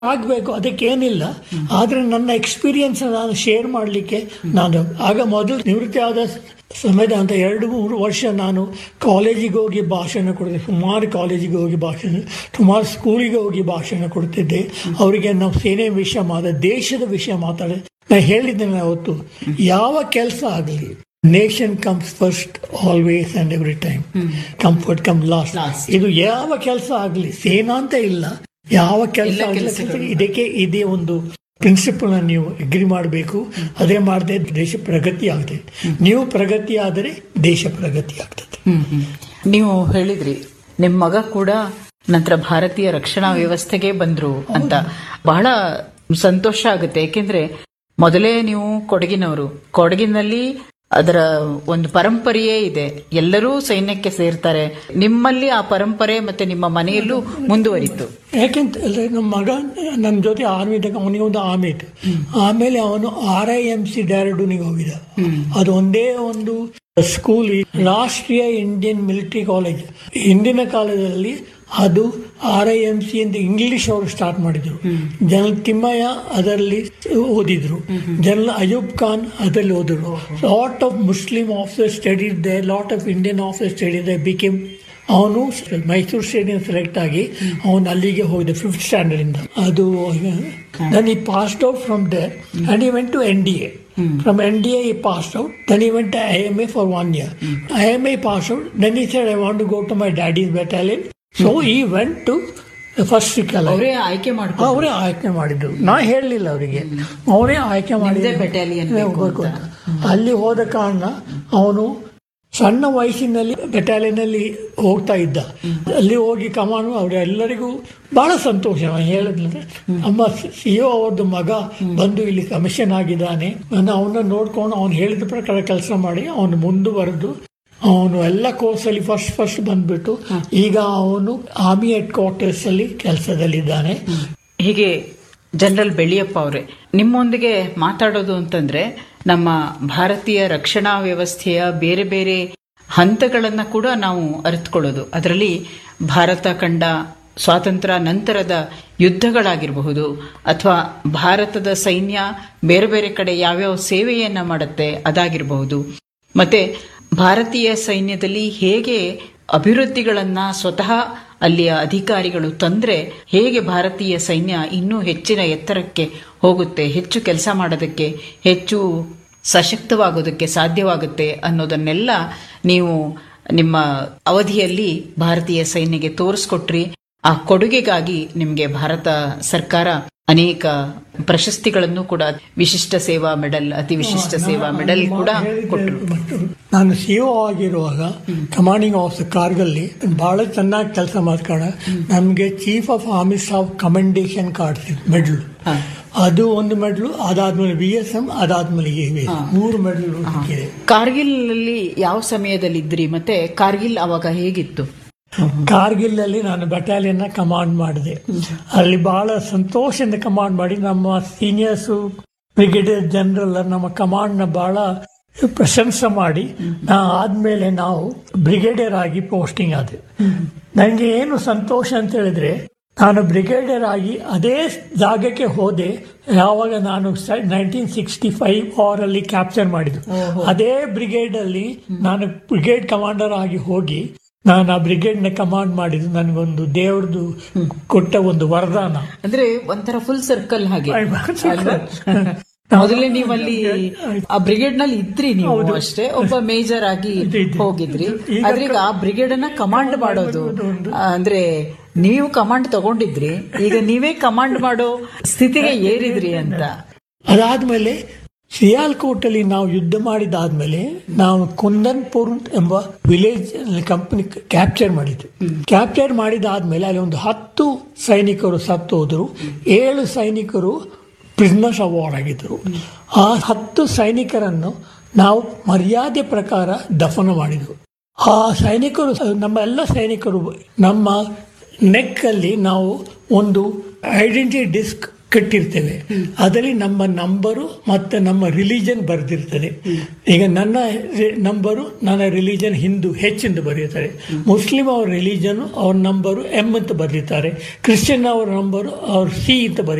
ಆಗಬೇಕು ಅದಕ್ಕೇನಿಲ್ಲ ಆದರೆ ನನ್ನ ಎಕ್ಸ್ಪೀರಿಯನ್ಸ್ ನಾನು ಶೇರ್ ಮಾಡಲಿಕ್ಕೆ ನಾನು ಆಗ ಮೊದಲು ನಿವೃತ್ತಿ ಆದ ಸಮಯದ ಅಂತ ಎರಡು ಮೂರು ವರ್ಷ ನಾನು ಕಾಲೇಜಿಗೆ ಹೋಗಿ ಭಾಷಣ ಕೊಡ್ತಿದ್ದೆ ಸುಮಾರು ಕಾಲೇಜಿಗೆ ಹೋಗಿ ಭಾಷಣ ಸುಮಾರು ಸ್ಕೂಲಿಗೆ ಹೋಗಿ ಭಾಷಣ ಕೊಡ್ತಿದ್ದೆ ಅವರಿಗೆ ನಾವು ಸೇನೆ ವಿಷಯ ಮಾತಾಡ ದೇಶದ ವಿಷಯ ಮಾತಾಡ ನಾನು ಹೇಳಿದ್ದೇನೆ ಅವತ್ತು ಯಾವ ಕೆಲಸ ಆಗಲಿ nation comes first always and every time comfort come last Last. ಇದು ಯಾವ ಕೆಲಸ ಆಗಲಿ ಸೇನಾ ಅಂತ ಇಲ್ಲ ಯಾವ ಕೆಲಸ ಎಲ್ಲ ಆಗಲಿ ಕೆಲ್ಸಗಳು. ಇದಕ್ಕೆ ಇದೇ ಒಂದು ಪ್ರಿನ್ಸಿಪಲ್ ನೀವು ಅಗ್ರಿ ಮಾಡಬೇಕು ಅದೇ ಮಾಡದೆ ದೇಶ ಪ್ರಗತಿ ಆಗ್ತದೆ ನೀವು ಪ್ರಗತಿ ಆದರೆ ದೇಶ ಪ್ರಗತಿ ಆಗ್ತದೆ ಹ್ಮ್ ಹ್ಮ್. ನೀವು ಹೇಳಿದ್ರಿ ನಿಮ್ ಮಗ ಕೂಡ ನಂತರ ಭಾರತೀಯ ರಕ್ಷಣಾ ವ್ಯವಸ್ಥೆಗೆ ಬಂದ್ರು ಅಂತ ಬಹಳ ಸಂತೋಷ ಆಗುತ್ತೆ ಯಾಕೆಂದ್ರೆ ಮೊದಲೇ ನೀವು ಕೊಡಗಿನವರು ಕೊಡಗಿನಲ್ಲಿ ಅದರ ಒಂದು ಪರಂಪರೆಯೇ ಇದೆ ಎಲ್ಲರೂ ಸೈನ್ಯಕ್ಕೆ ಸೇರ್ತಾರೆ ನಿಮ್ಮಲ್ಲಿ ಆ ಪರಂಪರೆ ಮತ್ತೆ ನಿಮ್ಮ ಮನೆಯಲ್ಲೂ ಮುಂದುವರಿತು ಯಾಕೆಂತ ಹೇಳಿದ್ರೆ ನಮ್ಮ ಮಗ ನನ್ನ ಜೊತೆ ಆರ್ಮಿ ಇದ್ದಾಗ ಅವನಿಗೆ ಒಂದು ಆರ್ಮಿ ಇತ್ತು ಆಮೇಲೆ ಅವನು ಆರ್ ಐ ಎಂ ಸಿ ಡ್ಯಾರಡೂನಿಗೆ ಹೋಗಿದ್ದ ಅದು ಒಂದೇ ಒಂದು ಸ್ಕೂಲ್ ರಾಷ್ಟ್ರೀಯ ಇಂಡಿಯನ್ ಮಿಲಿಟರಿ ಕಾಲೇಜ್ ಹಿಂದಿನ ಕಾಲದಲ್ಲಿ ಅದು ಆರ್ ಐ ಎಂ ಸಿ ಅಂತ ಇಂಗ್ಲಿಷ್ ಅವರು ಸ್ಟಾರ್ಟ್ ಮಾಡಿದ್ರು ಜನರಲ್ ತಿಮ್ಮಯ್ಯ ಅದರಲ್ಲಿ ಓದಿದ್ರು ಜನರಲ್ ಅಯೂಬ್ ಖಾನ್ ಅದರಲ್ಲಿ ಓದಿದ್ರು lot of Muslim officer studies they lot of Indian officer studies they became ಅವನು ಮೈಸೂರು ಸ್ಟೇಡಿಯಂ ಸೆಲೆಕ್ಟ್ ಆಗಿ ಅವನು ಅಲ್ಲಿಗೆ ಹೋಗಿದೆ ಫಿಫ್ತ್ ಸ್ಟ್ಯಾಂಡರ್ಡ್ ಇಂದ ಅದು then he passed out from there and he went to N D A from N D A he passed out then he went I M A for one year I M A pass out then he said I want to go to my daddy's battalion so he went to first ಸಿಕ್ಕಲ್ಲ ಅವರೇ ಆಯ್ಕೆ ಮಾಡ್ಕೊಂಡು ಅವರೇ ಆಯ್ಕೆ ಮಾಡಿದ್ರು ನಾ ಹೇಳಲಿಲ್ಲ ಅವರಿಗೆ ಅವರೇ ಆಯ್ಕೆ ಮಾಡಿದ್ರು battalion ಬೇಕು ಬೇಕು ಅಂತ. ಅಂತ. ಅಲ್ಲಿ ಹೋದ ಕಾರಣ ಅವನು ಸಣ್ಣ ವಯಸ್ಸಿನಲ್ಲಿ ಬೆಟಾಲಿಯನ್ ಅಲ್ಲಿ ಹೋಗ್ತಾ ಇದ್ದ ಅಲ್ಲಿ ಹೋಗಿ ಕಮಾನು ಅವರೆಲ್ಲರಿಗೂ ಬಹಳ ಸಂತೋಷ ಅವನು ಹೇಳಿದ್ರೆ ನಮ್ಮ ಸಿ ಒ ಅವ್ರದ್ದು ಮಗ ಬಂದು ಇಲ್ಲಿ ಕಮಿಷನ್ ಆಗಿದ್ದಾನೆ ನಾನು ಅವನ್ನ ನೋಡ್ಕೊಂಡು ಅವನು ಹೇಳಿದ ಪ್ರಕಾರ ಕೆಲಸ ಮಾಡಿ ಅವನು ಮುಂದುವರೆದು ಅವನು ಎಲ್ಲ ಕೋರ್ಸಲ್ಲಿ ಫಸ್ಟ್ ಫಸ್ಟ್ ಬಂದ್ಬಿಟ್ಟು ಈಗ ಅವನು ಆರ್ಮಿ ಹೆಡ್ ಕ್ವಾರ್ಟರ್ಸ್ ಅಲ್ಲಿ ಕೆಲಸದಲ್ಲಿದ್ದಾನೆ ಹೀಗೆ ಜನರಲ್ ಬೆಳ್ಳಿಯಪ್ಪ ಅವರೇ ನಿಮ್ಮೊಂದಿಗೆ ಮಾತಾಡೋದು ಅಂತಂದ್ರೆ ನಮ್ಮ ಭಾರತೀಯ ರಕ್ಷಣಾ ವ್ಯವಸ್ಥೆಯ ಬೇರೆ ಬೇರೆ ಹಂತಗಳನ್ನ ಕೂಡ ನಾವು ಅರಿತುಕೊಳ್ಳೋದು ಅದರಲ್ಲಿ ಭಾರತ ಕಂಡ ಸ್ವಾತಂತ್ರ್ಯ ನಂತರದ ಯುದ್ಧಗಳಾಗಿರಬಹುದು ಅಥವಾ ಭಾರತದ ಸೈನ್ಯ ಬೇರೆ ಬೇರೆ ಕಡೆ ಯಾವ್ಯಾವ ಸೇವೆಯನ್ನ ಮಾಡುತ್ತೆ ಅದಾಗಿರಬಹುದು ಮತ್ತೆ ಭಾರತೀಯ ಸೈನ್ಯದಲ್ಲಿ ಹೇಗೆ ಅಭಿವೃದ್ಧಿಗಳನ್ನ ಸ್ವತಃ ಅಲ್ಲಿಯ ಅಧಿಕಾರಿಗಳು ತಂದ್ರೆ ಹೇಗೆ ಭಾರತೀಯ ಸೈನ್ಯ ಇನ್ನೂ ಹೆಚ್ಚಿನ ಎತ್ತರಕ್ಕೆ ಹೋಗುತ್ತೆ ಹೆಚ್ಚು ಕೆಲಸ ಮಾಡೋದಕ್ಕೆ ಹೆಚ್ಚು ಸಶಕ್ತವಾಗೋದಕ್ಕೆ ಸಾಧ್ಯವಾಗುತ್ತೆ ಅನ್ನೋದನ್ನೆಲ್ಲ ನೀವು ನಿಮ್ಮ ಅವಧಿಯಲ್ಲಿ ಭಾರತೀಯ ಸೈನ್ಯಕ್ಕೆ ತೋರಿಸ್ಕೊಟ್ರಿ ಆ ಕೊಡುಗೆಗಾಗಿ ನಿಮಗೆ ಭಾರತ ಸರ್ಕಾರ ಅನೇಕ ಪ್ರಶಸ್ತಿಗಳನ್ನು ಕೂಡ ವಿಶಿಷ್ಟ ಸೇವಾ ಮೆಡಲ್ ಅತಿ ವಿಶಿಷ್ಟ ಸೇವಾ ಮೆಡಲ್ ಕೂಡ ಕೊಟ್ಟರು ಮತ್ತು ನಾನು ಸಿ ಒ ಆಗಿರುವಾಗ ಕಮಾಂಡಿಂಗ್ ಆಫೀಸರ್ ಕಾರ್ಗಲ್ಲಿ ಬಹಳ ಚೆನ್ನಾಗಿ ಕೆಲಸ ಮಾಡ್ಕೊಂಡ ನಮಗೆ chief of army staff commendation card medal ಹಾ. ಅದು ಒಂದು ಮೆಡ್ಲು ಅದಾದ್ಮೇಲೆ ಬಿ ಎಸ್ ಎಂ ಅದಾದ್ಮೇಲೆ ಎ ವಿ ಮೂರು ಮೆಡ್ಲು ಸಿಕ್ಕಿದೆ ಕಾರ್ಗಿಲ್ ಅಲ್ಲಿ ಯಾವ ಸಮಯದಲ್ಲಿ ಇದ್ರಿ ಮತ್ತೆ ಕಾರ್ಗಿಲ್ ಅವಾಗ ಹೇಗಿತ್ತು ಕಾರ್ಗಿಲ್ ಅಲ್ಲಿ ನಾನು ಬೆಟಾಲಿಯನ್ ಕಮಾಂಡ್ ಮಾಡಿದೆ ಅಲ್ಲಿ ಬಹಳ ಸಂತೋಷದಿಂದ ಕಮಾಂಡ್ ಮಾಡಿ ನಮ್ಮ ಸೀನಿಯರ್ಸ್ ಬ್ರಿಗೇಡಿಯರ್ ಜನರಲ್ ನಮ್ಮ ಕಮಾಂಡ್ ನ ಬಹಳ ಪ್ರಶಂಸೆ ಮಾಡಿ ನಾ ಆದ್ಮೇಲೆ ನಾವು ಬ್ರಿಗೇಡಿಯರ್ ಆಗಿ ಪೋಸ್ಟಿಂಗ್ ಆದೆ ನನಗೆ ಏನು ಸಂತೋಷ ಅಂತ ಹೇಳಿದ್ರೆ ನಾನು ಬ್ರಿಗೇಡಿಯರ್ ಆಗಿ ಅದೇ ಜಾಗಕ್ಕೆ ಹೋದೆ ಯಾವಾಗ ನಾನು ನೈನ್ಟೀನ್ ಸಿಕ್ಸ್ಟಿ ಫೈವ್ ಆರ್ ಅಲ್ಲಿ ಕ್ಯಾಪ್ಚರ್ ಮಾಡಿದ್ದು ಅದೇ ಬ್ರಿಗೇಡ್ ಅಲ್ಲಿ ನಾನು ಬ್ರಿಗೇಡ್ ಕಮಾಂಡರ್ ಆಗಿ ಹೋಗಿ ನಾನು ಆ ಬ್ರಿಗೇಡ್ ನ ಕಮಾಂಡ್ ಮಾಡಿದ್ದು ನನಗೊಂದು ದೇವ್ರದ್ದು ಕೊಟ್ಟ ಒಂದು ವರದಾನ ಅಂದ್ರೆ ಒಂಥರ ಫುಲ್ ಸರ್ಕಲ್ ಹಾಗೆ ಅಲ್ವಾ? ಅಲ್ವಾ? ಮೊದಲೇ ನೀವು ಅಲ್ಲಿ ಆ ಬ್ರಿಗೇಡ್ ನಲ್ಲಿ ಇದ್ರಿ ನೀವು ಅಷ್ಟೇ ಒಬ್ಬ ಮೇಜರ್ ಆಗಿ ಇದ್ದೆ, ಇದ್ದೆ. ಹೋಗಿದ್ರಿ ಈಗ ಆದ್ರೆ ಈಗ ಆ ಬ್ರಿಗೇಡ್ ಅನ್ನ ಕಮಾಂಡ್ ಮಾಡೋದು ಆ, ಅಂದ್ರೆ ನೀವು ಕಮಾಂಡ್ ತಗೊಂಡಿದ್ರಿ ಈಗ ನೀವೇ ಕಮಾಂಡ್ ಮಾಡೋ ಸ್ಥಿತಿಗೆ ಏರಿದ್ರಿ ಅಂತ ಅದಾದ್ಮೇಲೆ ಸಿಯಾಲ್ಕೋಟ್ ಅಲ್ಲಿ ನಾವು ಯುದ್ಧ ಮಾಡಿದಾದ್ಮೇಲೆ ನಾವು ಕುಂದನ್ಪುರ್ ಎಂಬ ವಿಲೇಜ್ ಕಂಪನಿ ಕ್ಯಾಪ್ಚರ್ ಮಾಡಿದ್ವಿ ಕ್ಯಾಪ್ಚರ್ ಮಾಡಿದಾದ್ಮೇಲೆ ಅಲ್ಲಿ ಒಂದು ಹತ್ತು ಸೈನಿಕರು ಸತ್ತು ಹೋದ್ರು ಏಳು ಸೈನಿಕರು ಪ್ರಿಸ್ನರ್ಸ್ ಅವಾರ್ಡ್ ಆಗಿದ್ರು ಆ ಹತ್ತು ಸೈನಿಕರನ್ನು ನಾವು ಮರ್ಯಾದೆ ಪ್ರಕಾರ ದಫನ ಮಾಡಿದ್ವು ಆ ಸೈನಿಕರು ನಮ್ಮ ಎಲ್ಲ ಸೈನಿಕರು ನಮ್ಮ ನೆಕ್ ಅಲ್ಲಿ ನಾವು ಒಂದು ಐಡೆಂಟಿಟಿ ಡಿಸ್ಕ್ ಕಟ್ಟಿರ್ತೇವೆ ಅದರಲ್ಲಿ ನಮ್ಮ ನಂಬರು ಮತ್ತು ನಮ್ಮ ರಿಲಿಜನ್ ಬರೆದಿರ್ತದೆ ಈಗ ನನ್ನ ನಂಬರು ನನ್ನ ರಿಲಿಜನ್ ಹಿಂದೂ ಹೆಚ್ಚೆಂದು ಬರೆಯುತ್ತಾರೆ ಮುಸ್ಲಿಂ ಅವ್ರ ರಿಲಿಜನ್ ಅವ್ರ ನಂಬರು ಎಮ್ ಅಂತ ಬರೆದಿದ್ದಾರೆ ಕ್ರಿಶ್ಚಿಯನ್ ಅವ್ರ ನಂಬರು ಅವ್ರ ಸಿ ಅಂತ ಬರೀತಾರೆ